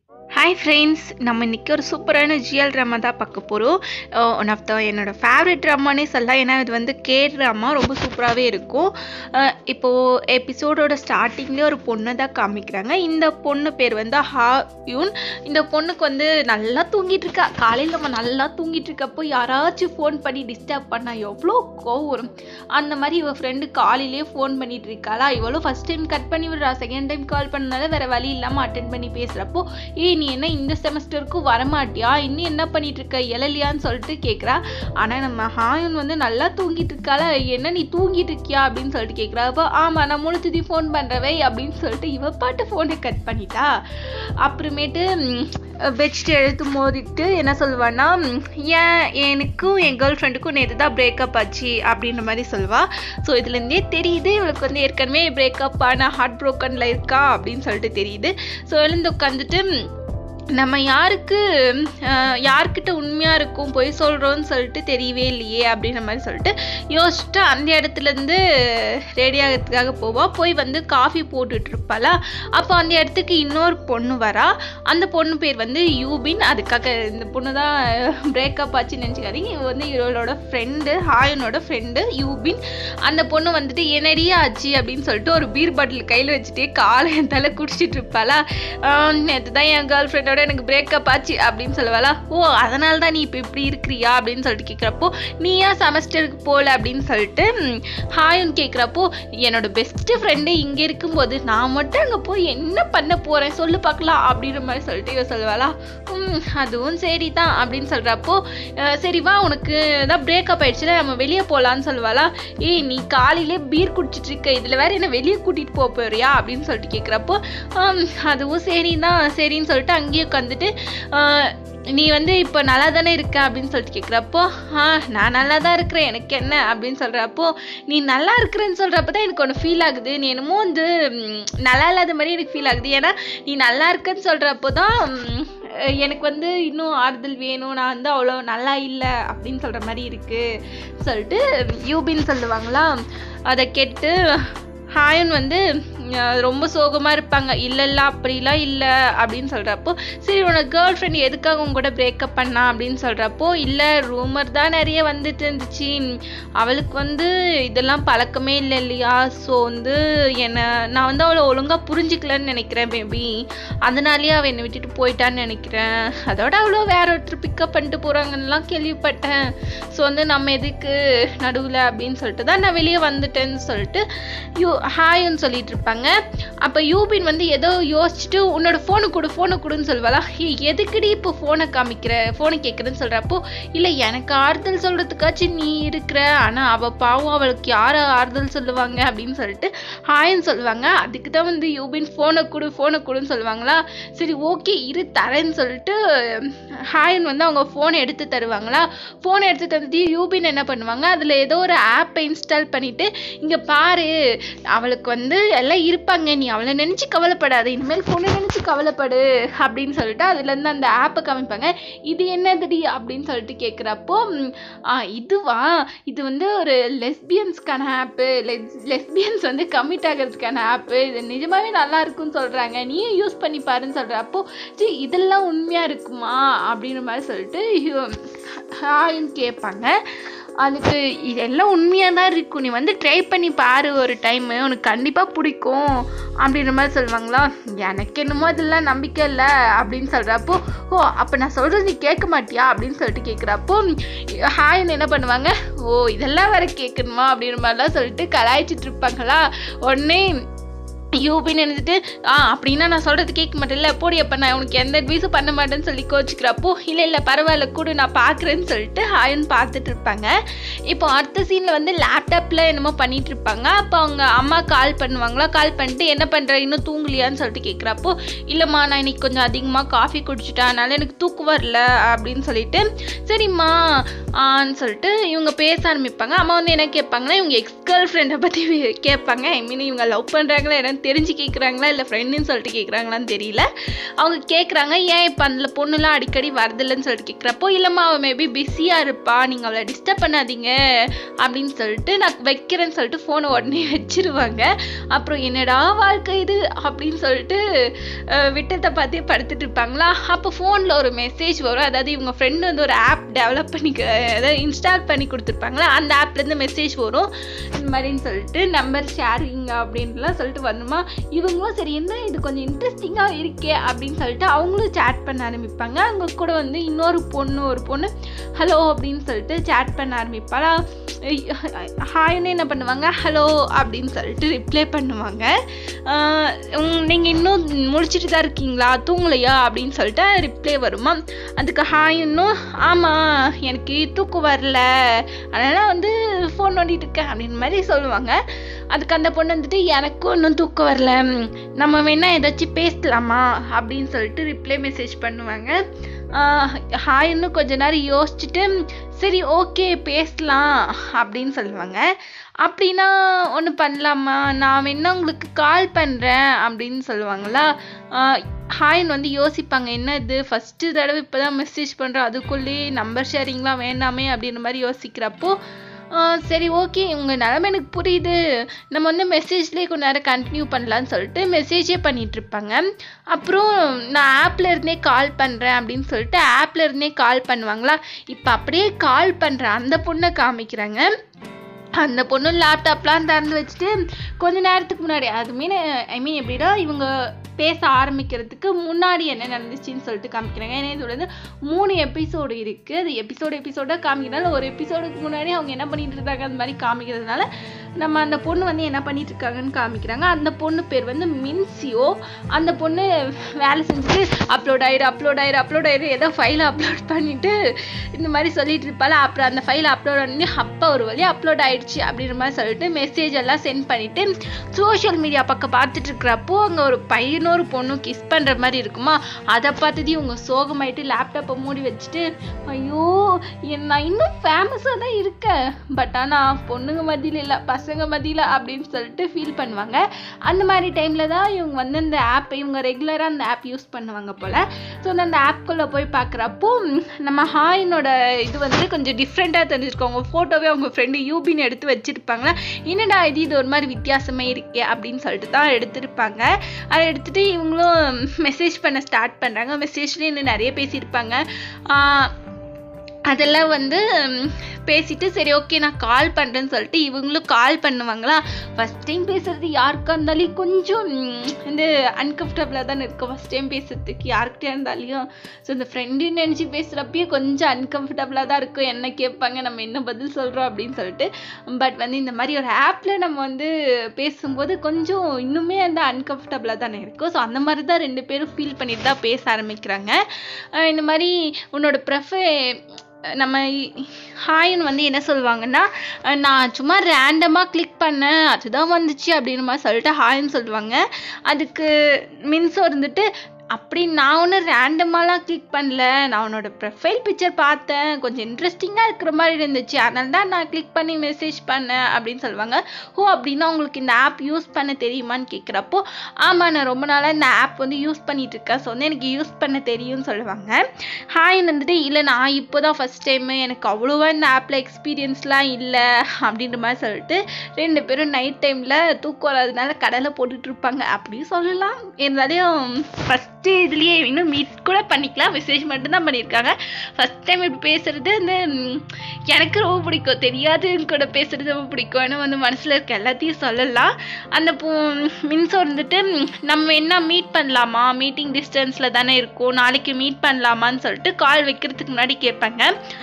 hi friends நம்ம இன்றைக்கி ஒரு சூப்பரான ஜிஎல் ட்ராமா தான் பார்க்க போகிறோம் ஒன் ஆஃப் த என்னோடய ஃபேவரட் ட்ராமானே சொல்லலாம் ஏன்னா இது வந்து கே ட்ராமா ரொம்ப சூப்பராகவே இருக்கும் அஹ் இப்போது எபிசோடோட ஸ்டார்டிங்லேயே ஒரு பொண்ணை தான் காமிக்கிறாங்க இந்த பொண்ணு பேர் வந்து ஹாயூன் இந்த பொண்ணுக்கு வந்து நல்லா தூங்கிட்டு இருக்கா காலையில் நம்ம நல்லா தூங்கிட்டு இருக்கப்போ யாராச்சும் ஃபோன் பண்ணி டிஸ்டர்ப் பண்ணால் எவ்வளோ கோவம் வரும் அந்த மாதிரி இவள் ஃப்ரெண்டு காலையிலேயே ஃபோன் பண்ணிட்டு இருக்காளா இவளும் ஃபஸ்ட் டைம் கட் பண்ணி விடுறா செகண்ட் டைம் கால் பண்ணனால வேற வழி இல்லாமல் அட்டன் பண்ணி பேசுகிறப்போ ஏய் நீ என்ன இந்த செமஸ்டருக்கும் வரமாட்டியா இன்னும் என்ன பண்ணிட்டு இருக்க எழலியான்னு சொல்லிட்டு கேட்குறா ஆனால் நம்ம ஹாயுன் வந்து நல்லா தூங்கிட்டு இருக்காளா என்ன நீ தூங்கிட்டு இருக்கியா அப்படின்னு சொல்லிட்டு கேட்குறா அப்போ ஆமாம் நான் முழுத்துதி ஃபோன் பண்ணுறவை அப்படின்னு சொல்லிட்டு இவ பாட்டு ஃபோனை கட் பண்ணிட்டா அப்புறமேட்டு வச்சுட்டு எழுத்து மோதிட்டு என்ன சொல்லுவான்னா ம், ஏன் எனக்கும் என் கேர்ள் ஃப்ரெண்டுக்கும் நேற்று தான் பிரேக்கப் ஆச்சு அப்படின்ற மாதிரி சொல்லுவா ஸோ இதுலேருந்தே தெரியுது இவளுக்கு வந்து ஏற்கனவே பிரேக்கப் ஆன ஹார்ட் ப்ரோக்கனில் இருக்கா அப்படின்னு சொல்லிட்டு தெரியுது ஸோ எழுந்து உட்காந்துட்டு ம், நம்ம யாருக்கு அஹ், யார்கிட்ட உண்மையாக இருக்கும் பொய் சொல்கிறோன்னு சொல்லிட்டு தெரியவே இல்லையே அப்படின்ற மாதிரி சொல்லிட்டு யோசிச்சுட்டு அந்த இடத்துலேருந்து ரெடி ஆகிறதுக்காக போவா போய் வந்து காஃபி போட்டுட்டு இருப்பாளா அப்போ அந்த இடத்துக்கு இன்னொரு பொண்ணு வரா அந்த பொண்ணு பேர் வந்து யூபின் அதுக்காக இந்த பொண்ணு தான் பிரேக்கப் ஆச்சுன்னு நினச்சிக்காதீங்க இவ வந்து இவளோட ஃப்ரெண்டு ஹாயனோட ஃப்ரெண்டு யூபின் அந்த பொண்ணு வந்துட்டு என்னடி ஆச்சு அப்படின்னு சொல்லிட்டு ஒரு பீர் பாட்டில் கையில் வச்சுட்டே காலை என் தலை குடிச்சிட்டு இருப்பாளா நேற்று தான் என் கேர்ள் ஃப்ரெண்டோட எனக்கு பிரேக்கப் ஆச்சு அப்படின்னு சொல்லுவாளா ஓ அதனால தான் நீ இப்போ இப்படி இருக்கிறியா அப்படின்னு சொல்லிட்டு கேட்குறப்போ நீ ஏன் செமஸ்டருக்கு போகல அப்படின்னு சொல்லிட்டு ம், ஹாயுன்னு கேட்குறப்போ என்னோட பெஸ்ட் ஃப்ரெண்டு இங்கே இருக்கும்போது நான் மட்டும் அங்கே போய் என்ன பண்ண போகிறேன் சொல்லு பார்க்கலாம் அப்படின்ற மாதிரி சொல்லிட்டு இவ சொல்லுவாளா ம் அதுவும் சரி தான் அப்படின்னு சொல்கிறப்போ சரி வா உனக்கு தான் பிரேக்கப் ஆயிடுச்சுல நம்ம வெளியே போகலான்னு சொல்லுவாளா ஏய் நீ காலையிலே பீர் குடிச்சிட்டு இருக்க இதில் வேற என்ன வெளியே கூட்டிகிட்டு போக போறியா அப்படின்னு சொல்லிட்டு கேட்குறப்போ அதுவும் சரி தான் சரின்னு சொல்லிட்டு அங்கேயே உட்காந்துட்டு நீ வந்து இப்போ நல்லா தானே இருக்க அப்படின்னு சொல்லிட்டு கேட்குறப்போ ஆ நான் நல்லா தான் இருக்கிறேன் எனக்கு என்ன அப்படின்னு சொல்கிறப்போ நீ நல்லா இருக்கிறேன்னு சொல்கிறப்ப தான் எனக்கு ஒன்று ஃபீல் ஆகுது நீ என்னமோ வந்து ம், நல்லா இல்லாத மாதிரி எனக்கு ஃபீல் ஆகுது ஏன்னா நீ நல்லா இருக்கன்னு சொல்கிறப்போ தான் ம், எனக்கு வந்து இன்னும் ஆறுதல் வேணும் நான் வந்து அவ்வளோ நல்லா இல்லை அப்படின்னு சொல்கிற மாதிரி இருக்குது சொல்லிட்டு யூபின்னு சொல்லுவாங்களா அதை கேட்டு ஹாயன் வந்து அஹ், ரொம்ப சோகமாக இருப்பாங்க இல்லை இல்லை அப்படிலாம் இல்லை அப்படின்னு சொல்கிறப்போ சரி உனக்கு கேர்ள் ஃப்ரெண்ட் எதுக்காக உங்க கூட பிரேக்கப் பண்ணா அப்படின்னு சொல்கிறப்போ இல்லை ரூமர் தான் நிறைய வந்துட்டு இருந்துச்சு அவளுக்கு வந்து இதெல்லாம் பழக்கமே இல்லை இல்லையா ஸோ வந்து என்னை நான் வந்து அவளை ஒழுங்காக புரிஞ்சிக்கலன்னு நினைக்கிறேன் மேபி அதனாலேயே அவள் என்னை விட்டுட்டு போயிட்டான்னு நினைக்கிறேன் அதோட அவ்வளோ வேற ஒருத்தர் பிக்கப் பண்ணிட்டு போகிறாங்கன்னெலாம் கேள்விப்பட்டேன் ஸோ வந்து நம்ம எதுக்கு நடுவில் அப்படின்னு சொல்லிட்டு தான் நான் வெளியே வந்துட்டேன்னு சொல்லிட்டு யூ ஹாய்ன்னு சொல்லிட்டு இருப்பாங்க அப்போ யூபின் வந்து ஏதோ யோசிச்சுட்டு உன்னோட ஃபோனு கொடு ஃபோனை கொடுன்னு சொல்லுவாளா "ஏய், எதுக்குடி இப்போ ஃபோனை காமிக்கிற ஃபோனை கேட்குறேன்னு சொல்கிறப்போ இல்லை எனக்கு ஆறுதல் சொல்கிறதுக்காச்சும் நீ இருக்கிற ஆனால் அவள் பாவம் அவளுக்கு யார் ஆறுதல் சொல்லுவாங்க அப்படின்னு சொல்லிட்டு ஹாய்ன்னு சொல்லுவாங்க அதுக்கு தான் வந்து யூபின் ஃபோனை கொடு ஃபோனை கொடுன்னு சொல்லுவாங்களா சரி ஓகே இரு தரேன்னு சொல்லிட்டு ஹாயன் வந்து அவங்க ஃபோனை எடுத்து தருவாங்களா ஃபோனை எடுத்து தந்துட்டு யூபின் என்ன பண்ணுவாங்க அதில் ஏதோ ஒரு ஆப்பை இன்ஸ்டால் பண்ணிட்டு இங்கே பாரு அவளுக்கு வந்து எல்லாம் இருப்பாங்க நீ அவளை நினச்சி கவலைப்படாத இனிமேல் பொண்ணு நினச்சி கவலைப்படு அப்படின்னு சொல்லிட்டு அதுலேருந்து அந்த ஆப்பை காமிப்பாங்க இது என்னதுடி அப்படின்னு சொல்லிட்டு கேட்குறப்போ இதுவா இது வந்து ஒரு லெஸ்பியன்ஸ்க்கான ஆப்பு லெஸ்பியன்ஸ் வந்து கமிட் ஆகிறதுக்கான ஆப்பு இது நிஜமாவே நல்லா இருக்குன்னு சொல்கிறாங்க நீயும் யூஸ் பண்ணி பாருன்னு சொல்கிறப்போ சரி இதெல்லாம் உண்மையாக இருக்குமா அப்படின்ற மாதிரி சொல்லிட்டு ஹாய்ன்னு கேட்பாங்க அதுக்கு இதெல்லாம் உண்மையாக தான் இருக்கும் நீ வந்து ட்ரை பண்ணி பாரு ஒரு டைமு உனக்கு கண்டிப்பாக பிடிக்கும் அப்படின்ற மாதிரி சொல்லுவாங்களா எனக்கு என்னமோ அதெல்லாம் நம்பிக்கை இல்லை அப்படின்னு சொல்கிறப்போ ஓ அப்போ நான் சொல்கிறது நீ கேட்க மாட்டியா அப்படின்னு சொல்லிட்டு கேட்குறப்போ ஹாய்னு என்ன பண்ணுவாங்க ஓ இதெல்லாம் வேற கேட்கணுமா அப்படின்ற மாதிரிலாம் சொல்லிட்டு கலாய்ச்சிட்டு இருப்பாங்களா உடனே யூபின்னு நினைச்சிட்டு ஆ அப்படின்னா நான் சொல்கிறது கேட்க மாட்டேன்ல போடி அப்போ நான் உனக்கு எந்த அட்வைஸும் பண்ண மாட்டேன்னு சொல்லி கோச்சிக்கிறப்போ இல்லை இல்லை பரவாயில்ல கூட நான் பார்க்குறேன்னு சொல்லிட்டு ஹாயன் பார்த்துட்டு இருப்பாங்க இப்போ அடுத்த சீனில் வந்து லேப்டாப்பில் என்னமோ பண்ணிட்டு இருப்பாங்க அப்போ அவங்க அம்மா கால் பண்ணுவாங்களா கால் பண்ணிட்டு என்ன பண்ணுற இன்னும் தூங்கலையான்னு சொல்லிட்டு கேட்குறப்போ இல்லைம்மா நான் இன்னைக்கு கொஞ்சம் அதிகமாக காஃபி குடிச்சிட்டேன் அதனால எனக்கு தூக்கம் வரல அப்படின்னு சொல்லிட்டு சரிம்மா ஆன்னு சொல்லிட்டு இவங்க பேச ஆரம்பிப்பாங்க அம்மா வந்து என்ன கேட்பாங்கன்னா இவங்க எக்ஸ் கேர்ள் ஃப்ரெண்டை பற்றி கேட்பாங்க ஐ மீன் இவங்க லவ் பண்ணுறாங்களா என்னன்னு தெரிஞ்சு கேட்குறாங்களா இல்லை ஃப்ரெண்டுன்னு சொல்லிட்டு கேட்குறாங்களான்னு தெரியல அவங்க கேட்குறாங்க ஏன் இப்போ அந்த பொண்ணுலாம் அடிக்கடி வரதில்லைன்னு சொல்லிட்டு கேட்குறப்போ இல்லைம்மா அவள் மேபி பிஸியாக இருப்பா நீங்கள் அவளை டிஸ்டர்ப் பண்ணாதீங்க அப்படின்னு சொல்லிட்டு நான் வைக்கிறேன்னு சொல்லிட்டு ஃபோனை உடனே வச்சிருவாங்க அப்புறம் என்னடா வாழ்க்கை இது அப்படின்னு சொல்லிட்டு அஹ், விட்டத்தை பார்த்தே படுத்துட்டு இருப்பாங்களா அப்போ ஃபோனில் ஒரு மெசேஜ் வரும் அதாவது இவங்க ஃப்ரெண்டு வந்து ஒரு ஆப் டெவலப் பண்ணி அதாவது இன்ஸ்டால் பண்ணி கொடுத்துருப்பாங்களா அந்த ஆப்லேருந்து மெசேஜ் வரும் இந்த மாதிரின்னு சொல்லிட்டு நம்பர் ஷேரிங் அப்படின்லாம் சொல்லிட்டு வரணுமா இவங்களும் சரி என்ன இது கொஞ்சம் இன்ட்ரெஸ்டிங்காக இருக்கே அப்படின்னு சொல்லிட்டு அவங்களும் சேட் பண்ண ஆரம்பிப்பாங்க அவங்க கூட வந்து இன்னொரு பொண்ணு ஒரு பொண்ணு ஹலோ அப்படின்னு சொல்லிட்டு சேட் பண்ண ஆரம்பிப்பாளா ஹாய்னு என்ன பண்ணுவாங்க ஹலோ அப்படின்னு சொல்லிட்டு ரிப்ளை பண்ணுவாங்க நீங்கள் இன்னும் முடிச்சிட்டு தான் இருக்கீங்களா தூங்கலையா அப்படின்னு சொல்லிட்டு ரிப்ளை வருமா அதுக்கு ஹாய் இன்னும் ஆமாம் எனக்கு தூக்கம் வரல அதனால் வந்து ஃபோன் நோண்டிட்டு இருக்கேன் அப்படின்னு மாதிரி சொல்லுவாங்க அதுக்கு அந்த பொண்ணு வந்துட்டு எனக்கும் இன்னும் தூக்கம் வரல நம்ம வேணா ஏதாச்சும் பேசலாமா அப்படின்னு சொல்லிட்டு ரிப்ளை மெசேஜ் பண்ணுவாங்க ஹாய்னு கொஞ்ச நேரம் யோசிச்சுட்டு சரி ஓகே பேசலாம் அப்படின்னு சொல்லுவாங்க அப்படின்னா ஒன்று பண்ணலாமா நான் வேணா உங்களுக்கு கால் பண்ணுறேன் அப்படின்னு சொல்லுவாங்களா ஹாய்னு வந்து யோசிப்பாங்க என்ன இது ஃபஸ்ட்டு தடவை இப்போ தான் மெசேஜ் பண்ணுறோம் அதுக்குள்ளேயே நம்பர் ஷேரிங்லாம் வேண்டாமே அப்படின்ற மாதிரி யோசிக்கிறப்போ ஆஹ் சரி ஓகே உங்கள் நிலமை எனக்கு புரியுது நம்ம வந்து மெசேஜ்லேயே கொஞ்ச நேரம் கண்டினியூ பண்ணலான்னு சொல்லிட்டு மெசேஜே பண்ணிட்டு இருப்பாங்க அப்புறம் நான் ஆப்ல இருந்தே கால் பண்ணுறேன் அப்படின்னு சொல்லிட்டு ஆப்ல இருந்தே கால் பண்ணுவாங்களா இப்போ அப்படியே கால் பண்ணுற அந்த பொண்ணை காமிக்கிறாங்க அந்த பொண்ணு லேப்டாப்லாம் திறந்து வச்சுட்டு கொஞ்ச நேரத்துக்கு முன்னாடி அது மீன் ஐ மீன் எப்படின்னா இவங்க பேச ஆரம்பிக்கிறதுக்கு முன்னாடி என்ன நடந்துச்சுன்னு சொல்லிட்டு காமிக்கிறாங்க ஏன்னா இது வந்து மூணு எபிசோடு இருக்குது அது எபிசோடு எபிசோடாக காமிக்கிறனால ஒரு எபிசோடுக்கு முன்னாடி அவங்க என்ன பண்ணிட்டு இருக்காங்க அந்த மாதிரி காமிக்கிறதுனால நம்ம அந்த பொண்ணு வந்து என்ன பண்ணிட்டு இருக்காங்கன்னு காமிக்கிறாங்க அந்த பொண்ணு பேர் வந்து மின்சியோ அந்த பொண்ணு வேலை செஞ்சுட்டு அப்லோட் ஆயிரு அப்லோட் ஆயிரு அப்லோட் ஆயிரு ஏதோ ஃபைலை அப்லோட் பண்ணிட்டு இந்த மாதிரி சொல்லிட்டு இருப்பாள் அப்புறம் அந்த ஃபைல் அப்லோட் பண்ணி அப்போ ஒரு வழி அப்லோட் ஆயிடுச்சு அப்படின்ற மாதிரி சொல்லிட்டு மெசேஜ் எல்லாம் சென்ட் பண்ணிட்டு சோஷியல் மீடியா பக்கம் பார்த்துட்டு இருக்கிறப்போ அங்கே ஒரு பையனோரு பொண்ணும் கிஸ் பண்ணுற மாதிரி இருக்குமா அதை பார்த்தது இவங்க சோகமாயிட்டு லேப்டாப்பை மூடி வச்சுட்டு ஐயோ என் நான் இன்னும் ஃபேமஸாக தான் இருக்கேன் பட் ஆனால் பொண்ணுங்க மத்தியில் இல்லை பசங்க மத்தியில் அப்படின்னு சொல்லிட்டு ஃபீல் பண்ணுவாங்க அந்த மாதிரி டைமில் தான் இவங்க வந்து அந்த ஆப் இவங்க ரெகுலராக அந்த ஆப் யூஸ் பண்ணுவாங்க போல் ஸோ அந்த ஆப்குள்ளே போய் பார்க்குறப்போ நம்ம ஹாயினோட இது வந்து கொஞ்சம் டிஃப்ரெண்ட்டாக தெரிஞ்சிருக்கும் அவங்க ஃபோட்டோவே அவங்க ஃப்ரெண்டு யூபின்னு எடுத்து வச்சுருப்பாங்களா என்னடா இது இது ஒரு மாதிரி வித்தியாசமே இருக்கே அப்படின்னு சொல்லிட்டு தான் எடுத்திருப்பாங்க அதை எடுத்துகிட்டு இவங்களும் மெசேஜ் பண்ண ஸ்டார்ட் பண்ணுறாங்க மெசேஜ்லேயே இன்னும் நிறைய பேசியிருப்பாங்க ஆஹ் அதெல்லாம் வந்து ம், பேசிட்டு சரி ஓகே நான் கால் பண்ணுறேன்னு சொல்லிட்டு இவங்களும் கால் பண்ணுவாங்களா ஃபஸ்ட் டைம் பேசுறது யாருக்கா இருந்தாலும் கொஞ்சம் ம், வந்து அன்கம்ஃபர்டபுளாக தானே இருக்கும் ஃபஸ்ட் டைம் பேசுறதுக்கு யாருக்கிட்டே இருந்தாலையும் ஸோ இந்த ஃப்ரெண்டுன்னு நினச்சி பேசுகிறப்பயே கொஞ்சம் அன்கம்ஃபர்டபுளாக தான் இருக்கும் என்ன கேட்பாங்க நம்ம என்ன பதில் சொல்கிறோம் அப்படின்னு சொல்லிட்டு பட் வந்து இந்த மாதிரி ஒரு ஆப்பில் நம்ம வந்து பேசும்போது கொஞ்சம் இன்னுமே அந்த அன்கம்ஃபர்டபுளாக தானே இருக்கும் ஸோ அந்த மாதிரி தான் ரெண்டு பேரும் ஃபீல் பண்ணிட்டு தான் பேச ஆரம்பிக்கிறாங்க அஹ் இந்த மாதிரி உன்னோட ப்ரெஃபே நம்ம ஹாய்னு வந்து என்ன சொல்லுவாங்கன்னா அஹ் நான் சும்மா ரேண்டமாக கிளிக் பண்ணேன் அதுதான் வந்துச்சு அப்படின்னு மாதிரி சொல்லிட்டு ஹாய்னு சொல்லுவாங்க அதுக்கு மின்சோ இருந்துட்டு அப்படி நான் ஒன்றும் ரேண்டமாலாம் கிளிக் பண்ணல நான் உன்னோட ப்ரொஃபைல் பிக்சர் பார்த்தேன் கொஞ்சம் இன்ட்ரெஸ்டிங்காக இருக்கிற மாதிரி இருந்துச்சு அதனால தான் நான் கிளிக் பண்ணி மெசேஜ் பண்ணேன் அப்படின்னு சொல்லுவாங்க ஓ அப்படின்னா உங்களுக்கு இந்த ஆப் யூஸ் பண்ண தெரியுமான்னு கேட்குறப்போ ஆமாம் நான் ரொம்ப நாளாக இந்த ஆப் வந்து யூஸ் பண்ணிட்டு இருக்கேன் ஸோ வந்து எனக்கு யூஸ் பண்ண தெரியும்னு சொல்லுவாங்க ஹாய்னு வந்துட்டு இல்லை நான் இப்போ தான் ஃபஸ்ட் டைமு எனக்கு அவ்வளோவா இந்த ஆப்பில் எக்ஸ்பீரியன்ஸ்லாம் இல்லை அப்படின்ற மாதிரி சொல்லிட்டு ரெண்டு பேரும் நைட் டைமில் தூக்கம் வராதனால கடலை போட்டுட்டு இருப்பாங்க அப்படின்னு சொல்லலாம் இருந்தாலையும் ஃபஸ்ட்டு இதுலேயே இன்னும் மீட் கூட பண்ணிக்கலாம் மெசேஜ் மட்டும்தான் பண்ணியிருக்காங்க ஃபஸ்ட் டைம் இப்படி பேசுறது வந்து ம், எனக்கு ரொம்ப பிடிக்கும் தெரியாதவங்க கூட பேசுறது ரொம்ப பிடிக்கும் ஏன்னா வந்து மனசில் இருக்க எல்லாத்தையும் சொல்லலாம் அந்த பூ மின்சோ இருந்துட்டு ம், நம்ம என்ன மீட் பண்ணலாமா மீட்டிங் டிஸ்டன்ஸில் தானே இருக்கும் நாளைக்கு மீட் பண்ணலாமான்னு சொல்லிட்டு கால் வைக்கிறதுக்கு முன்னாடி கேட்பாங்க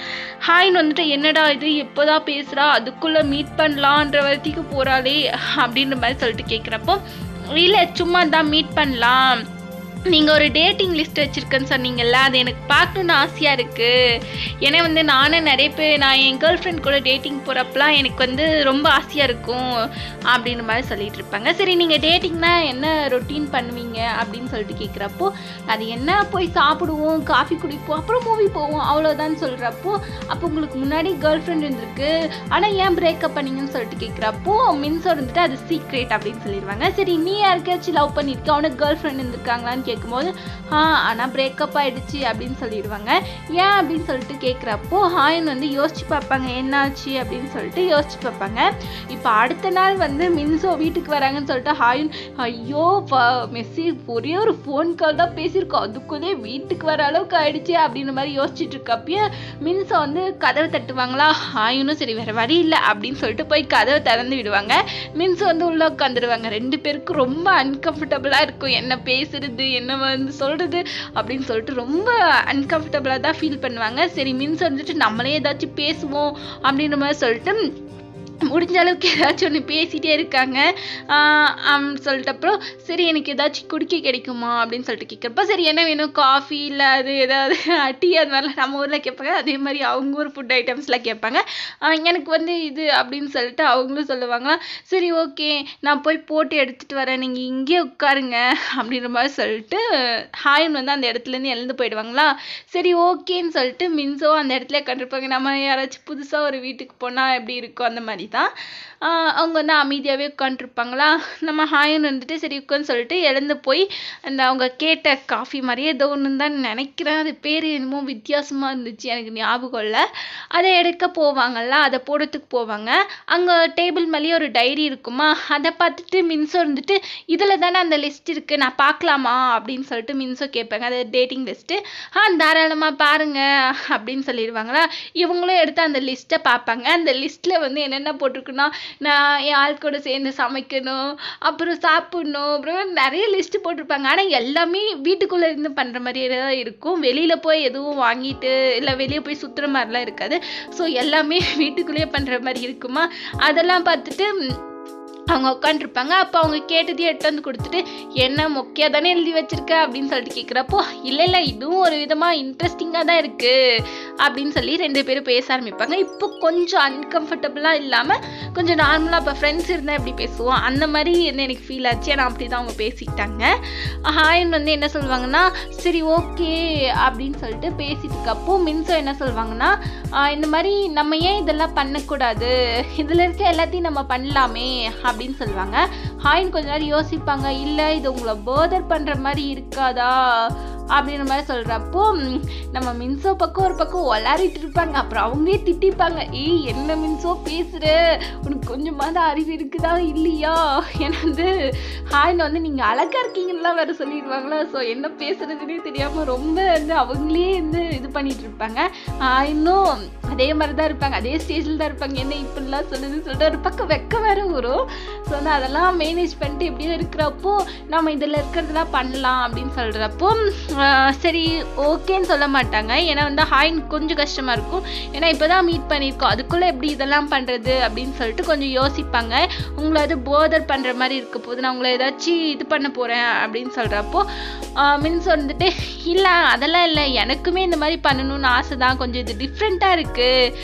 ஹாய்னு வந்துட்டு என்னடா இது எப்போதான் பேசுகிறா அதுக்குள்ளே மீட் பண்ணலான்ற வரைக்கும் போகிறாளே அப்படின்ற மாதிரி சொல்லிட்டு கேட்குறப்போ இல்லை சும்மா தான் மீட் பண்ணலாம் நீங்கள் ஒரு டேட்டிங் லிஸ்ட் வச்சுருக்கேன்னு சொன்னீங்கல்ல அது எனக்கு பார்க்கணுன்னு ஆசையாக இருக்குது ஏன்னா வந்து நானும் நிறைய பேர் நான் என் கேர்ள் ஃப்ரெண்ட் கூட டேட்டிங் போகிறப்பலாம் எனக்கு வந்து ரொம்ப ஆசையாக இருக்கும் அப்படின்ற மாதிரி சொல்லிட்டு இருப்பாங்க சரி நீங்கள் டேட்டிங்னா என்ன ரொட்டீன் பண்ணுவீங்க அப்படின்னு சொல்லிட்டு கேட்குறப்போ அது என்ன போய் சாப்பிடுவோம் காஃபி குடிப்போம் அப்புறம் மூவி போவோம் அவ்வளோதான் சொல்கிறப்போ அப்போ உங்களுக்கு முன்னாடி கேர்ள் ஃப்ரெண்ட் இருந்திருக்கு ஆனால் ஏன் பிரேக்கப் பண்ணீங்கன்னு சொல்லிட்டு கேட்குறப்போ மின்சோ இருந்துட்டு அது சீக்ரெட் அப்படின்னு சொல்லிடுவாங்க சரி நீ யாருக்காச்சும் லவ் பண்ணியிருக்க அவனுக்கு கேர்ள் ஃப்ரெண்ட் இருந்திருக்காங்களான்னு கேட்கும்போது ஆ ஆனால் பிரேக்கப் ஆயிடுச்சு அப்படின்னு சொல்லிடுவாங்க ஏன் அப்படின்னு சொல்லிட்டு கேட்குறப்போ ஹாயன் வந்து யோசிச்சு பார்ப்பாங்க என்னாச்சு அப்படின்னு சொல்லிட்டு யோசிச்சு பார்ப்பாங்க இப்போ அடுத்த நாள் வந்து மின்சோ வீட்டுக்கு வராங்கன்னு சொல்லிட்டு ஹாயன் ஐயோ மெஸ்ஸி ஒரே ஒரு ஃபோன் கால் தான் பேசியிருக்கோம் அதுக்குள்ளே வீட்டுக்கு வர அளவுக்கு ஆயிடுச்சு அப்படின்ற மாதிரி யோசிச்சுட்டு இருக்கப்பயே மின்சோ வந்து கதவை தட்டுவாங்களா ஹாயனும் சரி வேற வழி இல்லை அப்படின்னு சொல்லிட்டு போய் கதவை திறந்து விடுவாங்க மின்சோ வந்து உள்ள உட்காந்துருவாங்க ரெண்டு பேருக்கும் ரொம்ப அன்கம்ஃபர்டபுளாக இருக்கும் என்ன பேசுறது என்ன வந்து சொல்றது அப்படின்னு சொல்லிட்டு ரொம்ப அன்கம்ஃபர்டபுளாக தான் ஃபீல் பண்ணுவாங்க சரி மின்ஸ் வந்துட்டு நம்மளே ஏதாச்சும் பேசுவோம் அப்படின்ற மாதிரி சொல்லிட்டு முடிஞ்ச அளவுக்கு ஏதாச்சும் ஒன்று பேசிகிட்டே இருக்காங்க சொல்லிட்டு அப்புறம் சரி எனக்கு ஏதாச்சும் குடிக்க கிடைக்குமா அப்படின்னு சொல்லிட்டு கேட்குறப்ப சரி என்ன வேணும் காஃபி இல்லை அது ஏதாவது டீ அது மாதிரிலாம் நம்ம ஊரில் கேட்பாங்க அதே மாதிரி அவங்க ஊர் ஃபுட் ஐட்டம்ஸ்லாம் கேட்பாங்க எனக்கு வந்து இது அப்படின்னு சொல்லிட்டு அவங்களும் சொல்லுவாங்களா சரி ஓகே நான் போய் போட்டு எடுத்துகிட்டு வரேன் நீங்கள் இங்கேயே உட்காருங்க அப்படின்ற மாதிரி சொல்லிட்டு ஹாயன் வந்து அந்த இடத்துலேருந்து எழுந்து போயிடுவாங்களா சரி ஓகேன்னு சொல்லிட்டு மின்சோ அந்த இடத்துல கண்டிருப்பாங்க நம்ம யாராச்சும் புதுசாக ஒரு வீட்டுக்கு போனால் எப்படி இருக்கும் அந்த மாதிரி தான் அவங்க வந்து அமைதியாகவே உட்காந்துருப்பாங்களா நம்ம ஹாயன் வந்துட்டு சரி உட்காந்து சொல்லிட்டு எழுந்து போய் அந்த அவங்க கேட்ட காஃபி மாதிரியே ஏதோ ஒன்று தான் நினைக்கிறேன் அது பேர் என்னமோ வித்தியாசமாக இருந்துச்சு எனக்கு ஞாபகம் இல்லை அதை எடுக்க போவாங்கல்ல அதை போடுறதுக்கு போவாங்க அங்கே டேபிள் மேலேயே ஒரு டைரி இருக்குமா அதை பார்த்துட்டு மின்சோ இருந்துட்டு இதில் தானே அந்த லிஸ்ட் இருக்குது நான் பார்க்கலாமா அப்படின்னு சொல்லிட்டு மின்சோ கேட்பாங்க அது டேட்டிங் லிஸ்ட்டு ஆ தாராளமாக பாருங்க அப்படின்னு சொல்லிடுவாங்களா இவங்களும் எடுத்து அந்த லிஸ்ட்டை பார்ப்பாங்க அந்த லிஸ்ட்டில் வந்து என்னென்ன போட்டிருக்குன்னா நான் என் ஆள் கூட சேர்ந்து சமைக்கணும் அப்புறம் சாப்பிடணும் அப்புறம் நிறைய லிஸ்ட் போட்டிருப்பாங்க ஆனால் எல்லாமே வீட்டுக்குள்ளே இருந்து பண்ணுற மாதிரியே தான் இருக்கும் வெளியில் போய் எதுவும் வாங்கிட்டு இல்லை வெளியே போய் சுற்றுற மாதிரிலாம் இருக்காது ஸோ எல்லாமே வீட்டுக்குள்ளேயே பண்ணுற மாதிரி இருக்குமா அதெல்லாம் பார்த்துட்டு அவங்க உட்காந்துருப்பாங்க அப்போ அவங்க கேட்டதையும் எடுத்து வந்து கொடுத்துட்டு என்ன மொக்கையாக தானே எழுதி வச்சிருக்க அப்படின்னு சொல்லிட்டு கேட்குறப்போ இல்லை இல்லை இதுவும் ஒரு விதமாக இன்ட்ரெஸ்டிங்காக தான் இருக்குது அப்படின்னு சொல்லி ரெண்டு பேரும் பேச ஆரம்பிப்பாங்க இப்போ கொஞ்சம் அன்கம்ஃபர்டபுளாக இல்லாமல் கொஞ்சம் நார்மலாக இப்போ ஃப்ரெண்ட்ஸ் இருந்தால் எப்படி பேசுவோம் அந்த மாதிரி வந்து எனக்கு ஃபீல் ஆச்சு ஏன்னா அப்படி தான் அவங்க பேசிக்கிட்டாங்க ஹாயன் வந்து என்ன சொல்லுவாங்கன்னா சரி ஓகே அப்படின்னு சொல்லிட்டு பேசிட்டு இருக்கப்போ மின்சோ என்ன சொல்லுவாங்கன்னா இந்த மாதிரி நம்ம ஏன் இதெல்லாம் பண்ணக்கூடாது இதில் இருக்க எல்லாத்தையும் நம்ம பண்ணலாமே அப்படின்னு சொல்லுவாங்க ஹாயின் கொஞ்ச நேரம் யோசிப்பாங்க இல்லை இது உங்களை போதர் பண்ணுற மாதிரி இருக்காதா அப்படின்ற மாதிரி சொல்கிறப்போ நம்ம மின்சோ பக்கம் ஒரு பக்கம் ஒலாரிட்டு இருப்பாங்க அப்புறம் அவங்களே திட்டிப்பாங்க ஏய் என்ன மின்சோ பேசுகிற உனக்கு கொஞ்சமாவது அறிவு இருக்குதா இல்லையா ஏன்னா வந்து ஹாயின் வந்து நீங்கள் அழகாக இருக்கீங்கலாம் வேறு சொல்லிடுவாங்களா ஸோ என்ன பேசுறதுன்னே தெரியாமல் ரொம்ப வந்து அவங்களே வந்து இது பண்ணிட்டு இருப்பாங்க இன்னும் அதே மாதிரி தான் இருப்பாங்க அதே ஸ்டேஜில் தான் இருப்பாங்க என்ன இப்படிலாம் சொல்லுதுன்னு சொல்லிட்டு ஒரு பக்கம் வெக்க வேற வரும் ஸோ வந்து அதெல்லாம் மேனேஜ் பண்ணிட்டு எப்படியோ இருக்கிறப்போ நம்ம இதில் இருக்கிறதெல்லாம் பண்ணலாம் அப்படின்னு சொல்கிறப்போ சரி ஓகேன்னு சொல்ல மாட்டாங்க ஏன்னா வந்து ஹாயின் கொஞ்சம் கஷ்டமாக இருக்கும் ஏன்னா இப்போ தான் மீட் பண்ணியிருக்கோம் அதுக்குள்ளே எப்படி இதெல்லாம் பண்ணுறது அப்படின்னு சொல்லிட்டு கொஞ்சம் யோசிப்பாங்க உங்களை அது போதர் பண்ணுற மாதிரி இருக்க போது நான் உங்களை ஏதாச்சும் இது பண்ண போகிறேன் அப்படின்னு சொல்கிறப்போ மீன்ஸ் வந்துட்டு இல்லை அதெல்லாம் இல்லை எனக்குமே இந்த மாதிரி பண்ணணும்னு ஆசை தான் கொஞ்சம் இது டிஃப்ரெண்ட்டாக இருக்குது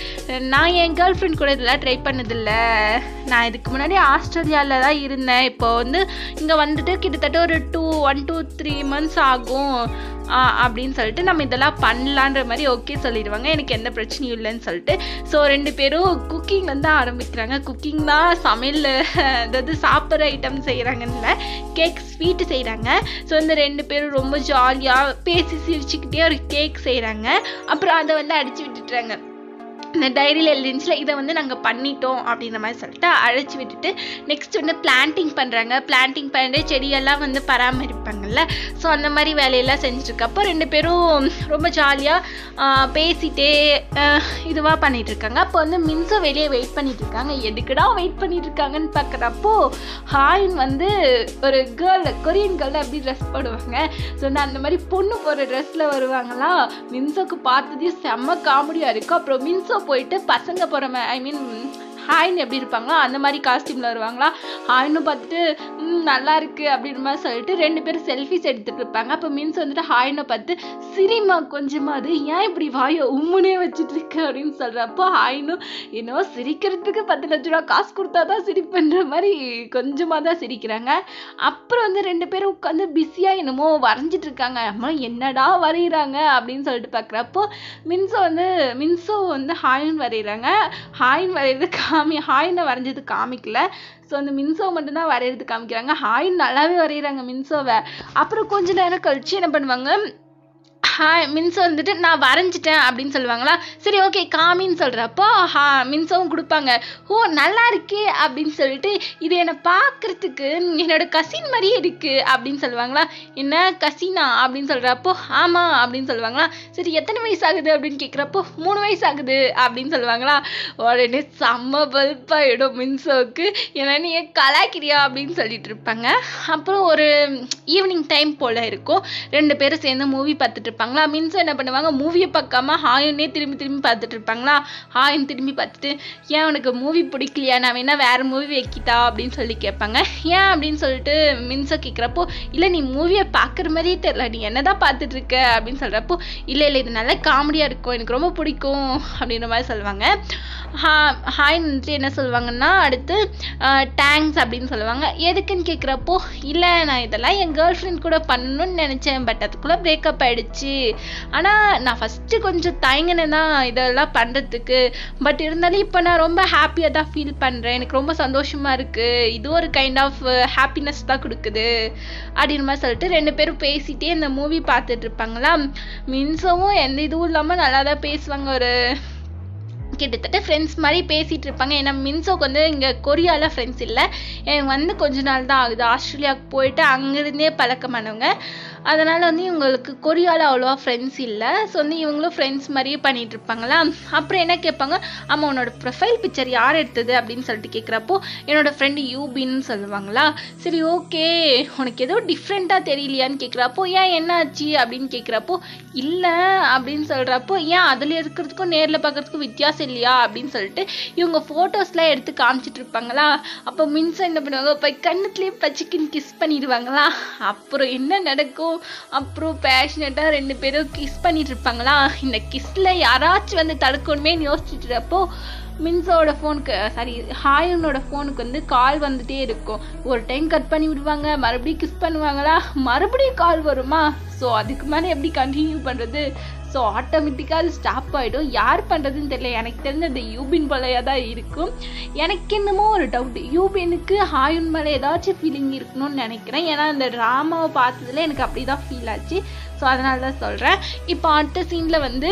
நான் என் கேர்ள் ஃப்ரெண்ட் கூட இதெல்லாம் ட்ரை பண்ணதில்ல நான் இதுக்கு முன்னாடி ஆஸ்திரேலியாவில் தான் இருந்தேன் இப்போ வந்து இங்கே வந்துட்டு கிட்டத்தட்ட ஒரு two one two three months ஆகும் அப்படின்னு சொல்லிட்டு நம்ம இதெல்லாம் பண்ணலான்ற மாதிரி ஓகே சொல்லிடுவாங்க எனக்கு எந்த பிரச்சனையும் இல்லைன்னு சொல்லிட்டு ஸோ ரெண்டு பேரும் குக்கிங்லேருந்து ஆரம்பிக்கிறாங்க குக்கிங் தான் சமையல் அதாவது சாப்பிட்ற ஐட்டம் செய்கிறாங்கன்னு கேக் ஸ்வீட்டு செய்கிறாங்க ஸோ இந்த ரெண்டு பேரும் ரொம்ப ஜாலியாக பேசி சிரிச்சுக்கிட்டே ஒரு கேக் செய்கிறாங்க அப்புறம் அதை வந்து அடிச்சு விட்டுட்டுறாங்க இந்த டைரியில் எழுதிச்சுல இதை வந்து நாங்கள் பண்ணிட்டோம் அப்படின்ற மாதிரி சொல்லிட்டு அழைச்சி விட்டுட்டு நெக்ஸ்ட் வந்து பிளான்டிங் பண்ணுறாங்க பிளான்டிங் பண்ணிட்டு செடியெல்லாம் வந்து பராமரிப்பாங்கல்ல ஸோ அந்த மாதிரி வேலையெல்லாம் செஞ்சுருக்கப்போ ரெண்டு பேரும் ரொம்ப ஜாலியாக பேசிட்டே இதுவாக பண்ணிட்டு இருக்காங்க அப்போ வந்து மின்சம் வெளியே வெயிட் பண்ணிட்டு இருக்காங்க எதுக்குடா வெயிட் பண்ணிட்டு இருக்காங்கன்னு பார்க்குறப்போ ஹாயின் வந்து ஒரு கேர்ள் கொரியன் கேர்ள் அப்படி ட்ரெஸ் போடுவாங்க ஸோ வந்து அந்த மாதிரி பொண்ணு போடுற ட்ரெஸ்ஸில் வருவாங்களா மின்சோக்கு பார்த்ததே செம்ம காமெடியாக இருக்கும் அப்புறம் மின்சோ போயிட்டு பசங்க போகிற ஐ மீன் ஹாய்னு எப்படி இருப்பாங்களோ அந்த மாதிரி காஸ்டியூமில் வருவாங்களா ஹாய்னு பார்த்துட்டு "ம், நல்லா இருக்கு அப்படின்ற மாதிரி சொல்லிட்டு ரெண்டு பேரும் செல்ஃபிஸ் எடுத்துட்டு இருப்பாங்க அப்போ மீன்ஸ் வந்துட்டு ஹாய்னு பார்த்து சிரிமா கொஞ்சமாவது ஏன் இப்படி வாயை உம்முனே வச்சுட்டு இருக்க அப்படின்னு சொல்றப்போ ஹாய்னு என்னவோ சிரிக்கிறதுக்கு பத்து லட்ச ரூபா காசு கொடுத்தா தான் சிரிப்புன்ற மாதிரி கொஞ்சமாக தான் சிரிக்கிறாங்க அப்புறம் வந்து ரெண்டு பேரும் உட்காந்து பிஸியாக என்னமோ வரைஞ்சிட்டு இருக்காங்க அம்மா என்னடா வரைகிறாங்க அப்படின்னு சொல்லிட்டு பார்க்குறப்போ மின்சோ வந்து மின்சோ வந்து ஹாயின் வரைகிறாங்க ஹாயின் வரைகிறது காமி ஹாயினை வரைஞ்சது காமிக்கல ஸோ அந்த மின்சோ மட்டும்தான் வரைகிறது காமிக்கிறாங்க ஹாயின் நல்லாவே வரைகிறாங்க மின்சோவை அப்புறம் கொஞ்ச நேரம் கழிச்சு என்ன பண்ணுவாங்க ஹாய் மின்சோ வந்துட்டு நான் வரைஞ்சிட்டேன் அப்படின்னு சொல்லுவாங்களா சரி ஓகே காமின்னு சொல்கிறப்போ ஹா மின்சோவும் கொடுப்பாங்க ஓ நல்லா இருக்கே அப்படின்னு சொல்லிட்டு இது என்னை பார்க்கறதுக்கு என்னோட கசின் மாதிரியே இருக்கு அப்படின்னு சொல்லுவாங்களா என்ன கசினா அப்படின்னு சொல்கிறப்போ ஆமாம் அப்படின்னு சொல்லுவாங்களா சரி எத்தனை வயசு ஆகுது அப்படின்னு கேட்குறப்போ மூணு வயசு ஆகுது அப்படின்னு சொல்லுவாங்களா உடனே செம்ம பல்பாயிடும் மின்சோவுக்கு ஏன்னா நீ ஏன் கலாய்க்கிறியா அப்படின்னு சொல்லிட்டு இருப்பாங்க அப்புறம் ஒரு ஈவினிங் டைம் போல் இருக்கும் ரெண்டு பேரும் சேர்ந்து மூவி பார்த்துட்டு இருப்பாங்களா மின்சோ என்ன பண்ணுவாங்க மூவியை பார்க்காம ஹாயனே திரும்பி திரும்பி பார்த்துட்டு இருப்பாங்களா ஹாயன் திரும்பி பார்த்துட்டு ஏன் உனக்கு மூவி பிடிக்கலையா நான் வேணா வேற மூவி வைக்கிட்டா அப்படின்னு சொல்லி கேட்பாங்க ஏன் அப்படின்னு சொல்லிட்டு மின்சோ கேட்குறப்போ இல்லை நீ மூவியை பார்க்குற மாதிரியே தெரியல நீ என்னதான் பார்த்துட்டு இருக்க அப்படின்னு சொல்கிறப்போ இல்லை இல்லை இது நல்ல காமெடியாக இருக்கும் எனக்கு ரொம்ப பிடிக்கும் அப்படின்ற மாதிரி சொல்லுவாங்க ஹா ஹாய் வந்துட்டு என்ன சொல்லுவாங்கன்னா அடுத்து டேங்க்ஸ் அப்படின்னு சொல்லுவாங்க எதுக்குன்னு கேட்குறப்போ இல்லை நான் இதெல்லாம் என் கேர்ள் ஃப்ரெண்ட் கூட பண்ணணும்னு நினச்சேன் பட் அதுக்குள்ளே பிரேக்கப் ஆயிடுச்சு ஆனால் நான் ஃபஸ்ட்டு கொஞ்சம் தயங்கினேன் தான் இதெல்லாம் பண்ணுறதுக்கு பட் இருந்தாலும் இப்போ நான் ரொம்ப ஹாப்பியாக தான் ஃபீல் பண்ணுறேன் எனக்கு ரொம்ப சந்தோஷமாக இருக்குது இது ஒரு கைண்ட் ஆஃப் ஹாப்பினஸ் தான் கொடுக்குது அப்படின்னு மாதிரி சொல்லிட்டு ரெண்டு பேரும் பேசிட்டே இந்த மூவி பார்த்துட்டு இருப்பாங்களா மின்சவும் எந்த இதுவும் இல்லாமல் நல்லா தான் பேசுவாங்க ஒரு கிட்டத்தட்ட ஃப்ரெண்ட்ஸ் மாதிரி பேசிகிட்டு இருப்பாங்க ஏன்னா மின்சோக்கு வந்து இங்கே கொரியாவில் ஃப்ரெண்ட்ஸ் இல்லை எனக்கு வந்து கொஞ்ச நாள் தான் ஆகுது ஆஸ்திரேலியாவுக்கு போயிட்டு அங்கேருந்தே பழக்கமானவங்க அதனால் வந்து இவங்களுக்கு கொரியாவில் அவ்வளோவா ஃப்ரெண்ட்ஸ் இல்லை ஸோ வந்து இவங்களும் ஃப்ரெண்ட்ஸ் மாதிரியே பண்ணிட்டு இருப்பாங்களா அப்புறம் என்ன கேட்பாங்க ஆமாம் உன்னோட ப்ரொஃபைல் பிக்சர் யார் எடுத்தது அப்படின்னு சொல்லிட்டு கேட்குறப்போ என்னோட ஃப்ரெண்டு யூபின்னு சொல்லுவாங்களா சரி ஓகே உனக்கு ஏதோ டிஃப்ரெண்ட்டாக தெரியலையான்னு கேட்குறப்போ ஏன் என்னாச்சு அப்படின்னு கேட்குறப்போ இல்லை அப்படின்னு சொல்கிறப்போ ஏன் அதில் இருக்கிறதுக்கும் நேரில் பார்க்கறதுக்கும் வித்தியாசம் இல்லையா அப்படின்னு சொல்லிட்டு இவங்க ஃபோட்டோஸ்லாம் எடுத்து காமிச்சிட்டு இருப்பாங்களா அப்போ மின்சம் என்ன பண்ணுவாங்க போய் கண்ணுத்துலேயே பச்சிக்கின்னு கிஸ் பண்ணிடுவாங்களா அப்புறம் என்ன நடக்கும் அப்புறம் பேஷனட்டாக ரெண்டு பேரும் கிஸ் பண்ணிட்டு இருப்பாங்களா இந்த கிஸ்ல யாராச்சும் வந்து தடுக்கணுமே யோசிச்சுட்டு இருப்போ மின்சோட ஃபோனுக்கு சாரி ஹாயனோட ஃபோனுக்கு வந்து கால் வந்துட்டே இருக்கும் ஒரு டைம் கட் பண்ணி விடுவாங்க மறுபடியும் கிஸ் பண்ணுவாங்களா மறுபடியும் கால் வருமா ஸோ அதுக்கு மேலே எப்படி கண்டினியூ பண்ணுறது ஸோ ஆட்டோமேட்டிக்காக அது ஸ்டாப் ஆகிடும் யார் பண்ணுறதுன்னு தெரியல எனக்கு தெரிஞ்ச அந்த யூபின் போலையாக தான் இருக்கும் எனக்கு என்னமோ ஒரு டவுட் யூபினுக்கு ஹாயுன் மேலே ஏதாச்சும் ஃபீலிங் இருக்கணும்னு நினைக்கிறேன் ஏன்னா அந்த ட்ராமாவை பார்த்ததுல எனக்கு அப்படி தான் ஃபீல் ஆச்சு ஸோ அதனால தான் சொல்கிறேன் இப்போ அடுத்த சீனில் வந்து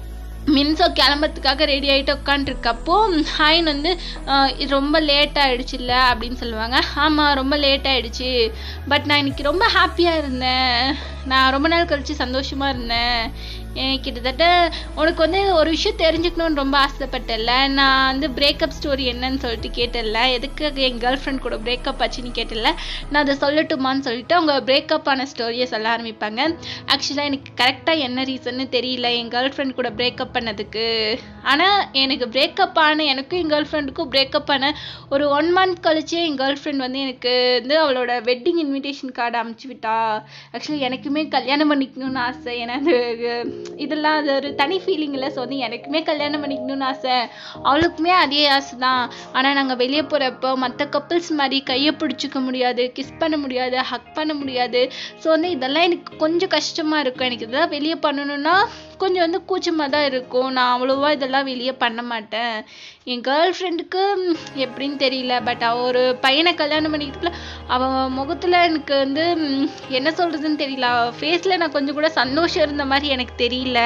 மின்சோ கிளம்புறதுக்காக ரெடி ஆகிட்டு உட்காந்துருக்கப்போ ஹாயின் வந்து ஆஹ் இது ரொம்ப லேட் ஆயிடுச்சுல்ல அப்படின்னு சொல்லுவாங்க ஆமாம் ரொம்ப லேட் ஆயிடுச்சு பட் நான் இன்னைக்கு ரொம்ப ஹாப்பியாக இருந்தேன் நான் ரொம்ப நாள் கழிச்சு சந்தோஷமாக இருந்தேன் ஏன் கிட்டத்தட்ட உனக்கு வந்து ஒரு விஷயம் தெரிஞ்சுக்கணும்னு ரொம்ப ஆசைப்பட்டல நான் வந்து பிரேக்கப் ஸ்டோரி என்னன்னு சொல்லிட்டு கேட்டல எதுக்கு என் கேர்ள் ஃப்ரெண்ட் கூட பிரேக்கப் ஆச்சுன்னு கேட்டல நான் அதை சொல்லட்டுமான்னு சொல்லிட்டு அவங்க பிரேக்கப் ஆன ஸ்டோரியை சொல்ல ஆரம்பிப்பாங்க ஆக்சுவலாக எனக்கு கரெக்டாக என்ன ரீசன்னு தெரியல என் கேர்ள் ஃப்ரெண்ட் கூட பிரேக்கப் பண்ணதுக்கு ஆனால் எனக்கு பிரேக்கப் ஆன எனக்கும் என் கேர்ள் ஃப்ரெண்டுக்கும் பிரேக்கப் ஆன ஒரு ஒன் மந்த் கழிச்சே என் கேர்ள் ஃப்ரெண்ட் வந்து எனக்கு வந்து அவளோட வெட்டிங் இன்விடேஷன் கார்டு அமுச்சு விட்டா ஆக்சுவலி எனக்குமே கல்யாணம் பண்ணிக்கணும்னு ஆசை ஏன்னா அது இதெல்லாம் அது ஒரு தனி ஃபீலிங் இல்லை ஸோ வந்து எனக்குமே கல்யாணம் பண்ணிக்கணும்னு ஆசை அவளுக்குமே அதே ஆசை தான் ஆனால் நாங்கள் வெளியே போகிறப்போ மற்ற கப்புள்ஸ் மாதிரி கையை பிடிச்சிக்க முடியாது கிஸ் பண்ண முடியாது ஹக் பண்ண முடியாது ஸோ வந்து இதெல்லாம் எனக்கு கொஞ்சம் கஷ்டமாக இருக்கும் எனக்கு இதெல்லாம் வெளியே பண்ணணும்னா கொஞ்சம் வந்து கூச்சமாக தான் இருக்கும் நான் அவ்வளோவா இதெல்லாம் வெளியே பண்ண மாட்டேன் என் கேர்ள் ஃப்ரெண்டுக்கு எப்படின்னு தெரியல பட் அவ ஒரு பையனை கல்யாணம் பண்ணிக்கிறதுக்குள்ள அவன் முகத்தில் எனக்கு வந்து ம், என்ன சொல்கிறதுன்னு தெரியல ஃபேஸில் நான் கொஞ்சம் கூட சந்தோஷம் இருந்த மாதிரி எனக்கு தெரியல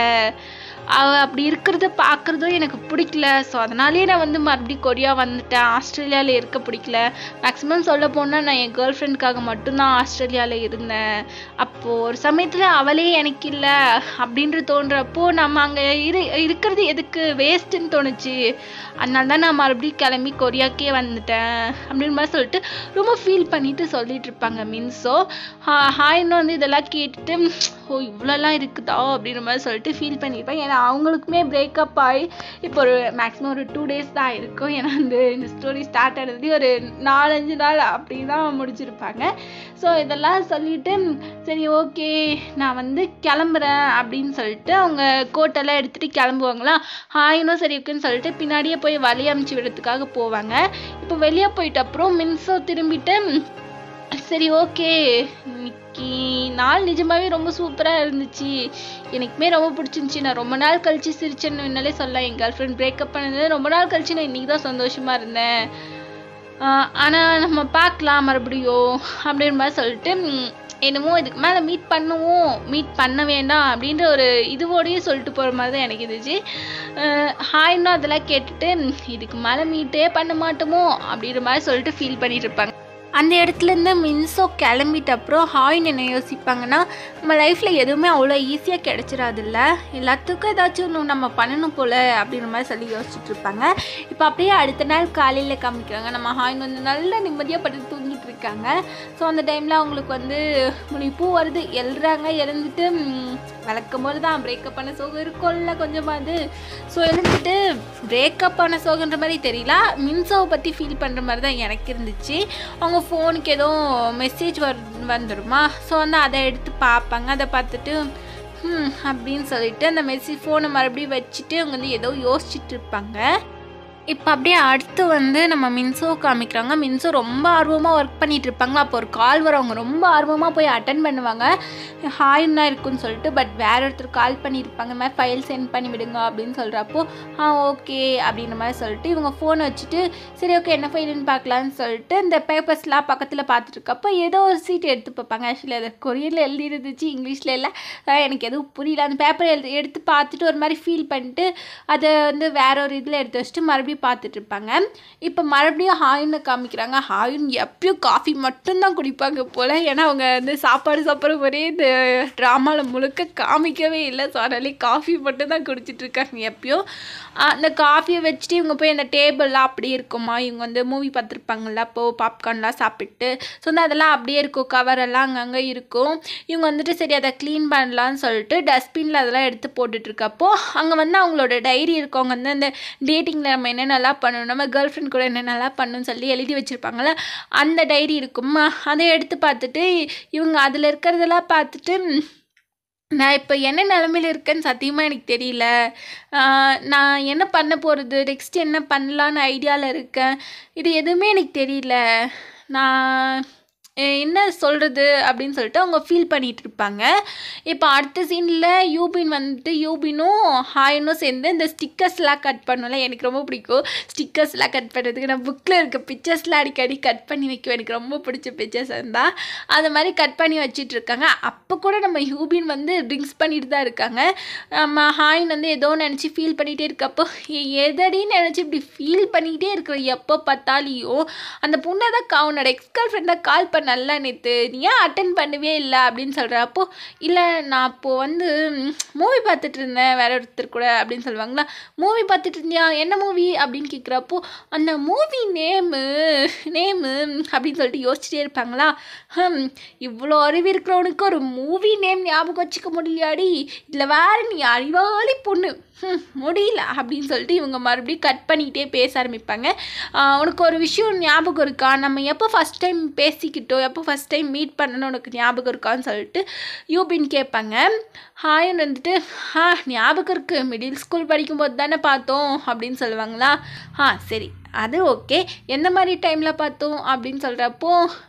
அவ அப்படி இருக்கிறத பார்க்குறதும் எனக்கு பிடிக்கல ஸோ அதனாலேயே நான் வந்து மறுபடியும் கொரியா வந்துட்டேன் ஆஸ்திரேலியாவில் இருக்க பிடிக்கல மேக்ஸிமம் சொல்ல போனால் நான் என் கேர்ள் ஃப்ரெண்டுக்காக மட்டும்தான் ஆஸ்திரேலியாவில் இருந்தேன் அப்போது ஒரு சமயத்தில் அவளே எனக்கு இல்லை அப்படின்ற தோன்றப்போ நம்ம அங்கே இரு இருக்கிறது எதுக்கு வேஸ்ட்டுன்னு தோணுச்சு அதனால தான் நான் மறுபடியும் கிளம்பி கொரியாக்கே வந்துட்டேன் அப்படின்னு மாதிரி சொல்லிட்டு ரொம்ப ஃபீல் பண்ணிட்டு சொல்லிட்டு இருப்பாங்க மீன்ஸோ ஹாய்னு வந்து இதெல்லாம் கேட்டுட்டு ஓ இவ்வளோலாம் இருக்குதா அப்படின்ற மாதிரி சொல்லிட்டு ஃபீல் பண்ணியிருப்பேன் ஏன்னா அவங்களுக்குமே பிரேக்கப் ஆகி இப்போ ஒரு மேக்ஸிமம் ஒரு டூ டேஸ் தான் இருக்கும் ஏன்னா வந்து இந்த ஸ்டோரி ஸ்டார்ட் ஆனது ஒரு நாலஞ்சு நாள் அப்படி தான் முடிச்சிருப்பாங்க ஸோ இதெல்லாம் சொல்லிட்டு சரி ஓகே நான் வந்து கிளம்புறேன் அப்படின்னு சொல்லிட்டு அவங்க கோட்டெல்லாம் எடுத்துகிட்டு கிளம்புவாங்களா ஹாயினும் சரி இருக்குன்னு சொல்லிட்டு பின்னாடியே போய் வழி அமுச்சு விடுறதுக்காக போவாங்க இப்போ வெளியே போயிட்ட அப்புறம் மின்சோ திரும்பிட்டு சரி ஓகே இன்னைக்கு நாள் நிஜமாவே ரொம்ப சூப்பராக இருந்துச்சு எனக்குமே ரொம்ப பிடிச்சிருந்துச்சி நான் ரொம்ப நாள் கழிச்சு சிரிச்சேன்னு என்னாலே சொல்லலாம் என் கேர்ள் ஃப்ரெண்ட் பிரேக்கப் பண்ணது ரொம்ப நாள் கழிச்சு நான் இன்னைக்கு தான் சந்தோஷமா இருந்தேன் ஆஹ் ஆனா நம்ம பார்க்கலாம் மறுபடியும் அப்படின்ற மாதிரி சொல்லிட்டு ம், என்னமோ இதுக்கு மேலே மீட் பண்ணுவோம் மீட் பண்ண வேண்டாம் அப்படின்ற ஒரு இதுவோடயே சொல்லிட்டு போகிற மாதிரி தான் எனக்கு இருந்துச்சு ஹாய்னு அதெல்லாம் கேட்டுட்டு ம், இதுக்கு மேலே மீட்டே பண்ண மாட்டோமோ அப்படின்ற மாதிரி சொல்லிட்டு ஃபீல் பண்ணிட்டு இருப்பாங்க அந்த இடத்துலேருந்து மின்சோ கிளம்பிட்ட அப்புறம் ஹாய்னு என்ன யோசிப்பாங்கன்னா நம்ம லைஃப்பில் எதுவுமே அவ்வளோ ஈஸியாக கிடைச்சிடாதுல்ல எல்லாத்துக்கும் ஏதாச்சும் ஒன்று நம்ம பண்ணணும் போல் அப்படின்ற மாதிரி சொல்லி யோசிச்சுட்டு இருப்பாங்க இப்போ அப்படியே அடுத்த நாள் காலையில் காமிக்கிறாங்க நம்ம ஹாயின் வந்து நல்ல நிம்மதியாக பட்டு தூங்கிட்டு இருக்காங்க ஸோ அந்த டைமில் அவங்களுக்கு வந்து முனிப்பூ வருது எழுறாங்க எழுந்துட்டு வழக்கம் போது தான் பிரேக்கப் பண்ண சோகம் இருக்கும்ல கொஞ்சமாவது ஸோ எழுந்துட்டு பிரேக்கப் பண்ண சோகன்ற மாதிரி தெரியல மின்சோவை பற்றி ஃபீல் பண்ணுற மாதிரி தான் எனக்கு இருந்துச்சு அவங்க ஃபோனுக்கு ஏதோ மெசேஜ் வர் வந்துடுமா ஸோ வந்து அதை எடுத்து பார்ப்பாங்க அதை பார்த்துட்டு ம் அப்படின்னு சொல்லிட்டு அந்த மெசேஜ் ஃபோனை மறுபடியும் வச்சுட்டு அவங்க வந்து ஏதோ யோசிச்சுட்டு இருப்பாங்க இப்போ அப்படியே அடுத்து வந்து நம்ம மின்சோ காமிக்கிறாங்க மின்சோ ரொம்ப ஆர்வமாக ஒர்க் பண்ணிட்டு இருப்பாங்க அப்போ ஒரு கால் வரும் அவங்க ரொம்ப ஆர்வமாக போய் அட்டன் பண்ணுவாங்க ஹாய்னா இருக்குன்னு சொல்லிட்டு பட் வேற ஒருத்தர் கால் பண்ணியிருப்பாங்க இந்த மாதிரி ஃபைல் சென்ட் பண்ணி விடுங்க அப்படின்னு சொல்கிறப்போ ஆ ஓகே அப்படின்ற மாதிரி சொல்லிட்டு இவங்க ஃபோனை வச்சுட்டு சரி ஓகே என்ன ஃபைலுன்னு பார்க்கலான்னு சொல்லிட்டு இந்த பேப்பர்ஸ்லாம் பக்கத்தில் பார்த்துட்டு இருக்கப்போ ஏதோ ஒரு சீட் எடுத்து பார்ப்பாங்க ஆக்சுவலி அது கொரியரில் எழுதி இருந்துச்சு இங்கிலீஷில் இல்லை அஹ் எனக்கு எதுவும் புரியல அந்த பேப்பரை எழுதி எடுத்து பார்த்துட்டு ஒரு மாதிரி ஃபீல் பண்ணிட்டு அதை வந்து வேற ஒரு இதில் எடுத்து வச்சுட்டு மறுபடியும் பார்த்துட்டு இருப்பாங்க இப்போ மறுபடியும் ஹாயின்னு காமிக்கிறாங்க ஹாயின் எப்பயும் காஃபி மட்டும்தான் குடிப்பாங்க போல் ஏன்னா அவங்க வந்து சாப்பாடு சாப்பிட்ற மாதிரியே இந்த ட்ராமாவில் முழுக்க காமிக்கவே இல்லை ஸோ அதனாலே காஃபி மட்டும் தான் குடிச்சிட்டு இருக்காங்க எப்பயும் ஆஹ் அந்த காஃபியை வச்சுட்டு இவங்க போய் அந்த டேபிள்லாம் அப்படியே இருக்குமா இவங்க வந்து மூவி பார்த்துருப்பாங்கல்ல அப்போது பாப்கார்ன்லாம் சாப்பிட்டு ஸோ வந்து அதெல்லாம் அப்படியே இருக்கும் கவர் எல்லாம் அங்கங்கே இருக்கும் இவங்க வந்துட்டு சரி அதை க்ளீன் பண்ணலான்னு சொல்லிட்டு டஸ்ட்பினில் அதெல்லாம் எடுத்து போட்டுட்டு இருக்கப்போ அங்கே வந்து அவங்களோட டைரி இருக்கும் அவங்க வந்து அந்த டேட்டிங்கில் நம்ம என்னென்னலாம் பண்ணணும் நம்ம கேர்ள் ஃப்ரெண்ட் கூட என்னென்னலாம் பண்ணணும்னு சொல்லி எழுதி வச்சுருப்பாங்கள்ல அந்த டைரி இருக்கும் அதை எடுத்து பார்த்துட்டு இவங்க அதில் இருக்கிறதெல்லாம் பார்த்துட்டு நான் இப்போ என்ன நிலமையில இருக்கேன்னு சத்தியமாக எனக்கு தெரியல ஆஹ் நான் என்ன பண்ண போகிறது நெக்ஸ்ட் என்ன பண்ணலான்னு ஐடியாவில் இருக்கேன் இது எதுவுமே எனக்கு தெரியல நான் எ- என்ன சொல்கிறது அப்படின்னு சொல்லிட்டு அவங்க ஃபீல் பண்ணிட்டு இருப்பாங்க இப்போ அடுத்த சீனில் யூபின் வந்துட்டு யூபினும் ஹாயினும் சேர்ந்து இந்த ஸ்டிக்கர்ஸ்லாம் கட் பண்ணல எனக்கு ரொம்ப பிடிக்கும் ஸ்டிக்கர்ஸ்லாம் கட் பண்ணுறதுக்கு நான் புக்கில் இருக்க பிக்சர்ஸ்லாம் அடிக்கடி கட் பண்ணி வைக்கும் எனக்கு ரொம்ப பிடிச்ச பிக்சர்ஸ் இருந்தால் அது மாதிரி கட் பண்ணி வச்சிட்டு இருக்காங்க அப்போ கூட நம்ம யூபின் வந்து ட்ரிங்க்ஸ் பண்ணிட்டு தான் இருக்காங்க நம்ம ஹாயின் வந்து ஏதோ நினச்சி ஃபீல் பண்ணிகிட்டே இருக்கப்போ எ- எதடின்னு நினச்சி இப்படி ஃபீல் பண்ணிக்கிட்டே இருக்கிற எப்போ பார்த்தாலியும் அந்த பொண்ணை தான் அவனோட எக்ஸ் கேர்ள் ஃப்ரெண்டாக கால் பண்ணல நேற்று நீ ஏன் அட்டன் பண்ணவே இல்லை அப்படின்னு சொல்கிறப்போ இல்லை நான் அப்போது வந்து மூவி பார்த்துட்டு இருந்தேன் வேற ஒருத்தர் கூட அப்படின்னு சொல்லுவாங்களா மூவி பார்த்துட்டு இருந்தியா என்ன மூவி அப்படின்னு கேட்குறப்போ அந்த மூவி நேமு நேமு அப்படின்னு சொல்லிட்டு யோசிச்சுட்டே இருப்பாங்களா ஹம் இவ்வளோ அறிவு இருக்கிறவனுக்கு ஒரு மூவி நேம் ஞாபகம் வச்சுக்க முடியலையாடி இதில் வேற நீ அறிவாளி பொண்ணு ஹம், முடியல அப்படின்னு சொல்லிட்டு இவங்க மறுபடியும் கட் பண்ணிக்கிட்டே பேச ஆரம்பிப்பாங்க ஆஹ் உனக்கு ஒரு விஷயம் ஞாபகம் இருக்கா நம்ம எப்போ ஃபஸ்ட் டைம் பேசிக்கிட்டோம் எப்போ ஃபஸ்ட் டைம் மீட் பண்ணணும் உனக்கு ஞாபகம் இருக்கான்னு சொல்லிட்டு யூபின் கேட்பாங்க ஹாயன் வந்துட்டு ஆ ஞாபகம் இருக்குது மிடில் ஸ்கூல் படிக்கும்போது தானே பார்த்தோம் அப்படின்னு சொல்லுவாங்களா ஆ சரி அது ஓகே எந்த மாதிரி டைமில் பார்த்தோம் அப்படின்னு சொல்கிறப்போ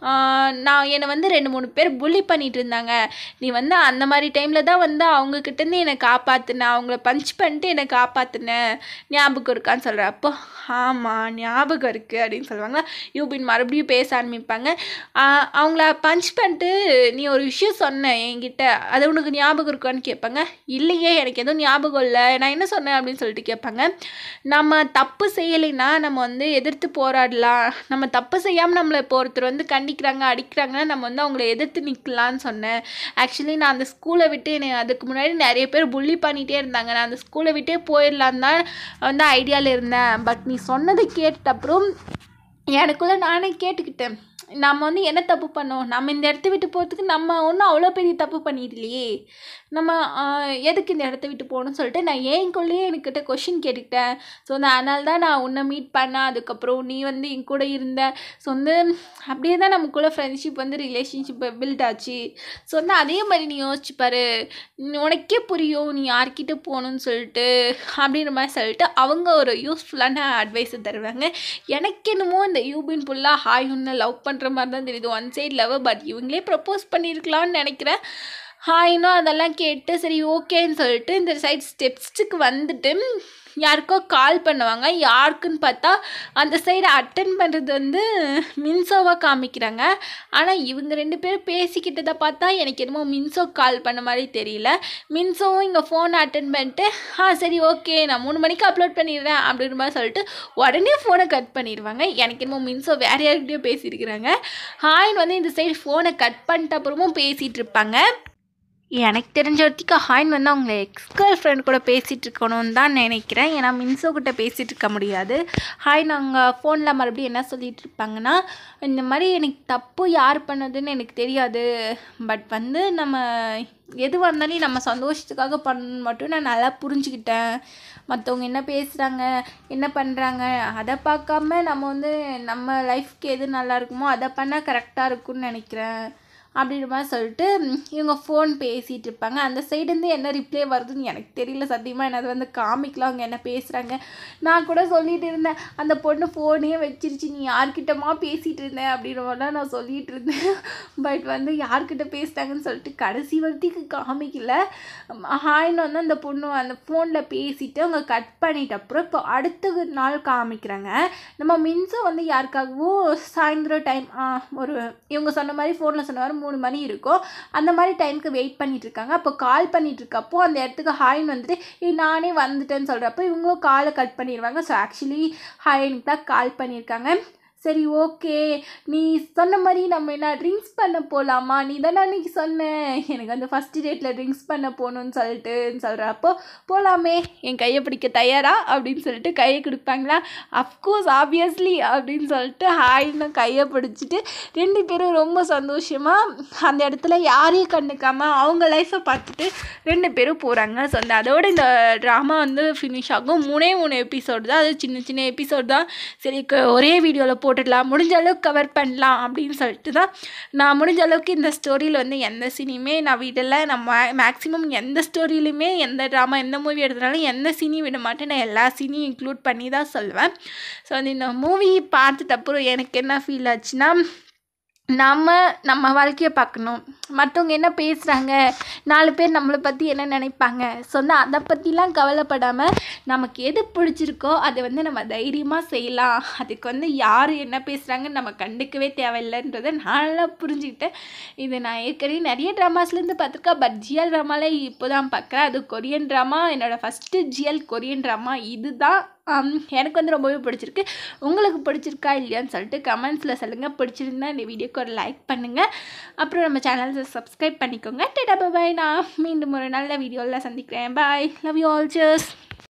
நான் என்னை வந்து ரெண்டு மூணு பேர் புள்ளி பண்ணிட்டு இருந்தாங்க நீ வந்து அந்த மாதிரி டைமில் தான் வந்து அவங்கக்கிட்டேருந்து என்னை காப்பாற்றின அவங்கள பஞ்ச் பண்ணிட்டு என்னை காப்பாற்றின ஞாபகம் இருக்கான்னு சொல்கிறப்போ ஆமாம் ஞாபகம் இருக்குது அப்படின்னு சொல்லுவாங்க யூபின் மறுபடியும் பேச ஆரம்பிப்பாங்க ஆஹ் அவங்கள பஞ்ச் பண்ணிட்டு நீ ஒரு விஷயம் சொன்ன என்கிட்ட அது உனக்கு ஞாபகம் இருக்கான்னு கேட்பாங்க இல்லையே எனக்கு எதுவும் ஞாபகம் இல்லை நான் என்ன சொன்னேன் அப்படின்னு சொல்லிட்டு கேட்பாங்க நம்ம தப்பு செய்யலைன்னா நம்ம வந்து எதிர்த்து போராடலாம் நம்ம தப்பு செய்யாமல் நம்மளை இப்போ ஒருத்தர் வந்து கண்டிக்கிறாங்க அடிக்கிறாங்கன்னா நம்ம வந்து அவங்கள எதிர்த்து நிற்கலான்னு சொன்னேன் ஆக்சுவலி நான் அந்த ஸ்கூலை விட்டு என்னை அதுக்கு முன்னாடி நிறைய பேர் புள்ளி பண்ணிகிட்டே இருந்தாங்க நான் அந்த ஸ்கூலை விட்டே போயிடலான்னு தான் வந்து ஐடியாவில் இருந்தேன் பட் நீ சொன்னதை கேட்ட அப்புறம் எனக்குள்ளே நானே கேட்டுக்கிட்டேன் நம்ம வந்து என்ன தப்பு பண்ணோம் நம்ம இந்த இடத்த விட்டு போகிறதுக்கு நம்ம ஒன்றும் அவ்வளோ பெரிய தப்பு பண்ணிடலையே நம்ம ஆஹ், எதுக்கு இந்த இடத்த விட்டு போகணும்னு சொல்லிட்டு நான் ஏன்குள்ளேயே என்கிட்ட கொஷின் கேட்டுக்கிட்டேன் ஸோ அதனால தான் நான் உன்னை மீட் பண்ணேன் அதுக்கப்புறம் நீ வந்து என் கூட இருந்த ஸோ வந்து அப்படியே தான் நமக்குள்ள ஃப்ரெண்ட்ஷிப் வந்து ரிலேஷன்ஷிப் பில்ட் ஆச்சு ஸோ வந்து அதே மாதிரி நீ யோசிச்சு பாரு நீ- உனக்கே புரியும் நீ யார்கிட்ட போகணும்னு சொல்லிட்டு அப்படின்ற மாதிரி சொல்லிட்டு அவங்க ஒரு யூஸ்ஃபுல்லான அட்வைஸை தருவாங்க எனக்கு என்னமோ இந்த யூபின் ஃபுல்லாக ஹாய் உன்னை லவ் பண்ணுற மாதிரி தான் தெரியுது ஒன் சைட் லவ் பட் இவங்களே ப்ரப்போஸ் பண்ணியிருக்கலாம்னு நினைக்கிறேன் ஹாய்னோ அதெல்லாம் கேட்டு சரி ஓகேன்னு சொல்லிட்டு இந்த சைட் ஸ்டெப்ஸுக்கு வந்துட்டு யாருக்கோ கால் பண்ணுவாங்க யாருக்குன்னு பார்த்தா அந்த சைடு அட்டன் பண்ணுறது வந்து மின்சோவாக காமிக்கிறாங்க ஆனால் இவங்க ரெண்டு பேரும் பேசிக்கிட்டதை பார்த்தா எனக்கு என்னமோ மின்சோ கால் பண்ண மாதிரி தெரியல மின்சோவும் இங்கே ஃபோனை அட்டன் பண்ணிட்டு ஆ சரி ஓகே நான் மூணு மணிக்கு அப்லோட் பண்ணிடுறேன் அப்படின்ற மாதிரி சொல்லிட்டு உடனே ஃபோனை கட் பண்ணிடுவாங்க எனக்கு என்னமோ மின்சோ வேற யார்கிட்டயோ பேசியிருக்கிறாங்க ஹாய்னு வந்து இந்த சைடு ஃபோனை கட் பண்ணிட்ட அப்புறமும் பேசிகிட்டு இருப்பாங்க எனக்கு தெரிஞ்ச வரைக்கும் ஹாய்ன் வந்து அவங்க எக்ஸ் கேர்ள் ஃப்ரெண்ட் கூட பேசிகிட்டு இருக்கணும்னு தான் நினைக்கிறேன் ஏன்னா மின்சோ கிட்ட பேசிகிட்டு இருக்க முடியாது ஹாய் நாங்கள் ஃபோனில் மறுபடியும் என்ன சொல்லிட்டு இருப்பாங்கன்னா இந்த மாதிரி எனக்கு தப்பு யார் பண்ணதுன்னு எனக்கு தெரியாது பட் வந்து நம்ம எதுவாக இருந்தாலும் நம்ம சந்தோஷத்துக்காக பண்ண மட்டும் நான் நல்லா புரிஞ்சுக்கிட்டேன் மற்றவங்க என்ன பேசுகிறாங்க என்ன பண்ணுறாங்க அதை பார்க்காம நம்ம வந்து நம்ம லைஃப்க்கு எது நல்லா இருக்குமோ அதை பண்ணால் கரெக்டாக இருக்கும்னு நினைக்கிறேன் அப்படின்ற மாதிரி சொல்லிட்டு ம், இவங்க ஃபோன் பேசிகிட்டு இருப்பாங்க அந்த side இருந்து என்ன ரிப்ளை வருதுன்னு எனக்கு தெரியல சத்தியமாக என்னது வந்து காமிக்கலாம் அவங்க என்ன பேசுகிறாங்க நான் கூட சொல்லிட்டு இருந்தேன் அந்த பொண்ணு ஃபோனே வச்சிருச்சு நீ யார்கிட்டமா பேசிகிட்டு இருந்தேன் அப்படின்ற மாதிரிலாம் நான் சொல்லிட்டு இருந்தேன் பட் வந்து யார்கிட்ட பேசுகிறாங்கன்னு சொல்லிட்டு கடைசி வரைக்கும் காமிக்கல ஹாய்னு வந்து அந்த பொண்ணு அந்த ஃபோனில் பேசிட்டு அவங்க கட் பண்ணிட்ட அப்புறம் இப்போ அடுத்த நாள் காமிக்கிறாங்க நம்ம மின்சோ வந்து யாருக்காகவும் சாயந்தரம் டைம் ஒரு இவங்க சொன்ன மாதிரி ஃபோனில் சொன்ன மாதிரி மூணு மணி இருக்கும் அந்த மாதிரி டைமுக்கு வெயிட் பண்ணிட்டு இருக்காங்க அப்போ கால் பண்ணிட்டு இருக்கப்போ அந்த இடத்துக்கு ஹாய்னு வந்துட்டு "ஏய், நானே வந்துட்டேன்னு சொல்கிறப்போ இவங்களும் காலை கட் பண்ணிடுவாங்க ஸோ ஆக்சுவலி ஹாய்னுக்கு தான் கால் பண்ணியிருக்காங்க சரி ஓகே நீ சொன்ன மாதிரி நம்ம என்ன ட்ரிங்க்ஸ் பண்ண போகலாமா நீ தானே அன்றைக்கி சொன்ன எனக்கு அந்த ஃபஸ்ட்டு டேட்டில் ட்ரிங்க்ஸ் பண்ண போகணுன்னு சொல்லிட்டு சொல்கிறப்போ போகலாமே என் கையை பிடிக்க தயாரா அப்படின்னு சொல்லிட்டு கையை கொடுப்பாங்களா அஃப்கோர்ஸ் ஆப்வியஸ்லி அப்படின்னு சொல்லிட்டு ஹாய்னு கையை பிடிச்சிட்டு ரெண்டு பேரும் ரொம்ப சந்தோஷமாக அந்த இடத்துல யாரையும் கண்டுக்காம அவங்க லைஃப்பை பார்த்துட்டு ரெண்டு பேரும் போகிறாங்க ஸோ அந்த அதோட இந்த ட்ராமா வந்து ஃபினிஷ் ஆகும் மூணே மூணு எபிசோடு தான் அது சின்ன சின்ன எபிசோட் தான் சரி க- ஒரே வீடியோவில் போட்டுடலாம் முடிஞ்ச அளவுக்கு கவர் பண்ணலாம் அப்படின்னு சொல்லிட்டு தான் நான் முடிஞ்ச அளவுக்கு இந்த ஸ்டோரியில் வந்து எந்த சீனியுமே நான் விடலை நான் மே மேக்ஸிமம் எந்த ஸ்டோரியிலுமே எந்த ட்ராமா எந்த மூவி எடுத்தாலும் எந்த சீனையும் விட மாட்டேன் நான் எல்லா சீனையும் இன்க்ளூட் பண்ணி தான் சொல்லுவேன் ஸோ வந்து இந்த மூவி பார்த்துட்டு அப்புறம் எனக்கு என்ன ஃபீல் ஆச்சுன்னா நம்ம நம்ம வாழ்க்கையை பார்க்கணும் மற்றவங்க என்ன பேசுகிறாங்க நாலு பேர் நம்மளை பற்றி என்ன நினைப்பாங்க ஸோ வந்து அதை பற்றிலாம் கவலைப்படாமல் நமக்கு எது பிடிச்சிருக்கோ அதை வந்து நம்ம தைரியமாக செய்யலாம் அதுக்கு வந்து யார் என்ன பேசுகிறாங்கன்னு நம்ம கண்டுக்கவே தேவையில்லைன்றதை நான்லாம் புரிஞ்சுக்கிட்டேன் இது நான் ஏற்கனவே நிறைய ட்ராமாஸ்லேருந்து பார்த்துருக்கேன் பட் ஜிஎல் ட்ராமாவில் இப்போ தான் பார்க்குறேன் அது கொரியன் ட்ராமா என்னோடய ஃபஸ்ட்டு ஜிஎல் கொரியன் ட்ராமா இதுதான் ஆம், எனக்கு வந்து ரொம்பவே பிடிச்சிருக்கு உங்களுக்கு பிடிச்சிருக்கா இல்லையான்னு சொல்லிட்டு கமெண்ட்ஸில் சொல்லுங்கள் பிடிச்சிருந்தா இந்த வீடியோக்கு ஒரு லைக் பண்ணுங்கள் அப்புறம் நம்ம சேனல்ஸை சப்ஸ்கிரைப் பண்ணிக்கோங்க டேட்டா பாய் நான் மீண்டும் ஒரு நல்ல வீடியோவில் சந்திக்கிறேன் bye love you all just